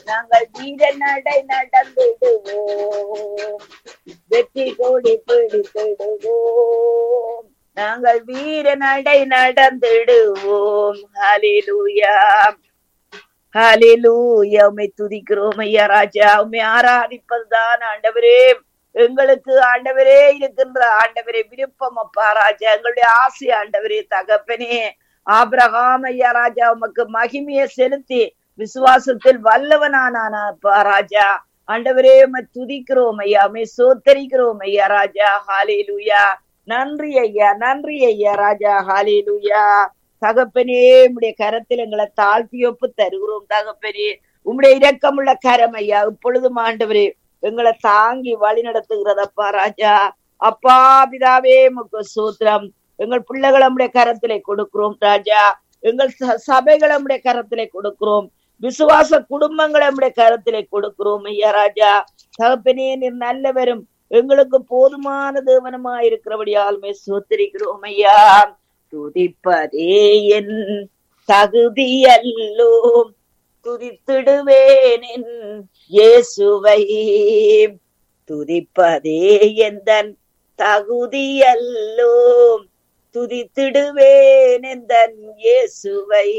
நாங்கள் வீர நடை நடந்திடுவோம் வெற்றி கொடி பிடித்திடுவோம் நாங்கள் வீர நடை நடந்திடுவோம் ஹalleluya ஹalleluya உம்மை துதிக்கிறோம் ஐயா ராஜா உம்மை ஆராதிப்பதுதான் ஆண்டவரே எங்களுக்கு ஆண்டவரே இருக்கின்ற ஆண்டவரே விருப்பம் அப்பா ராஜா எங்களுடைய ஆசை ஆண்டவரே தகப்பனே ஆபிரகாம் ஐயா ராஜா உமக்கு மகிமையை செலுத்தி விசுவாசத்தில் வல்லவனானானா அப்பா ராஜா ஆண்டவரே உம்மை துதிக்கிறோம் ஐயா உம்மை சோத்தரிக்கிறோம் ஐயா ராஜா ஹalleluya நன்றி ஐயா நன்றி ஐயா ராஜா ஹalleluya தகப்பனே உம்முடைய கரத்தில் எங்களை தாழ்த்தி ஒப்பு தருகிறோம் தகப்பனே உம்முடைய இரக்கமுள்ள கரம் ஐயா இப்பொழுதும் ஆண்டவரே எங்களை தாங்கி வழி நடத்துகிறதப்பா ராஜா அப்பா பிதாவே முக்கு சூத்திரம் எங்கள் பிள்ளைகளை நம்முடைய கரத்திலே கொடுக்கிறோம் ராஜா எங்கள் ச- சபைகளை நம்முடைய கரத்திலே கொடுக்கிறோம் விசுவாச குடும்பங்களை நம்முடைய கரத்திலே கொடுக்கிறோம் ஐயா ராஜா தகப்பனே நீர் நல்லவரும் எங்களுக்கு போதுமான தேவனமா இருக்கிறபடியாலுமே சோத்திரிக்கிறோம் ஐயா துதிப்பதே என் தகுதியல்லோ துதித்திடுவேன் என் இயேசுவை துதிப்பதே எந்தன் தகுதியல்லோ துதித்திடுவேன் எந்தன் இயேசுவை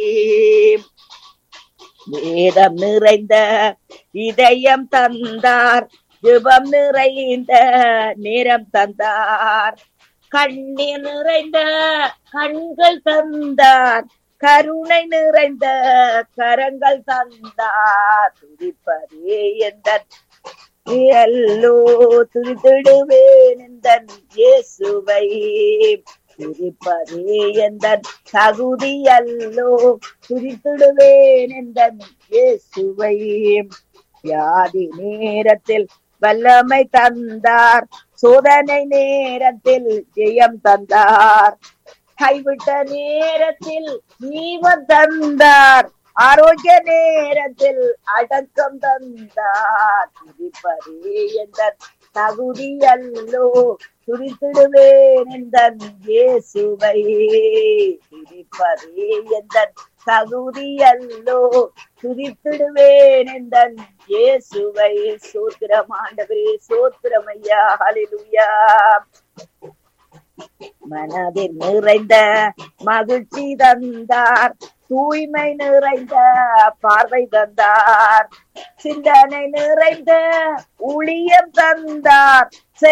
வேதம் நிறைந்த இதயம் தந்தார் ஜெபம் நிறைந்த நேரம் தந்தார் கண்ணீர் நிறைந்த கண்கள் தந்தார் கருணை நிறைந்த கரங்கள் தந்தார் துதிப்பதே எந்த எல்லோ துதித்திடுவேன் இந்த இயேசுவை துதிப்பதே எந்த தகுதி அல்லோ துதித்திடுவேன் இந்த இயேசுவை வியாதி நேரத்தில் வல்லமை தந்தார் சோதனை நேரத்தில் ஜெயம் தந்தார் கைவிட்ட நேரத்தில் ஜீவன் தந்தார் ஆரோக்கிய நேரத்தில் அடக்கம் தந்தார் துதிப்பதே எந்த தகுதி அல்லோ துதித்திடுவேன் எந்த இயேசுவை துதிப்பதே எந்த தகுதி அல்லோ துதித்திடுவேன் எந்த இயேசுவை சோத்திரம் ஆண்டவரே சோத்திரம் ஐயா ஹalleluya மனதில் நிறைந்த மகிழ்ச்சி தந்தார் தூய்மை நிறைந்த பார்வை தந்தார் சிந்தனை நிறைந்த ஊழியம் தந்தார்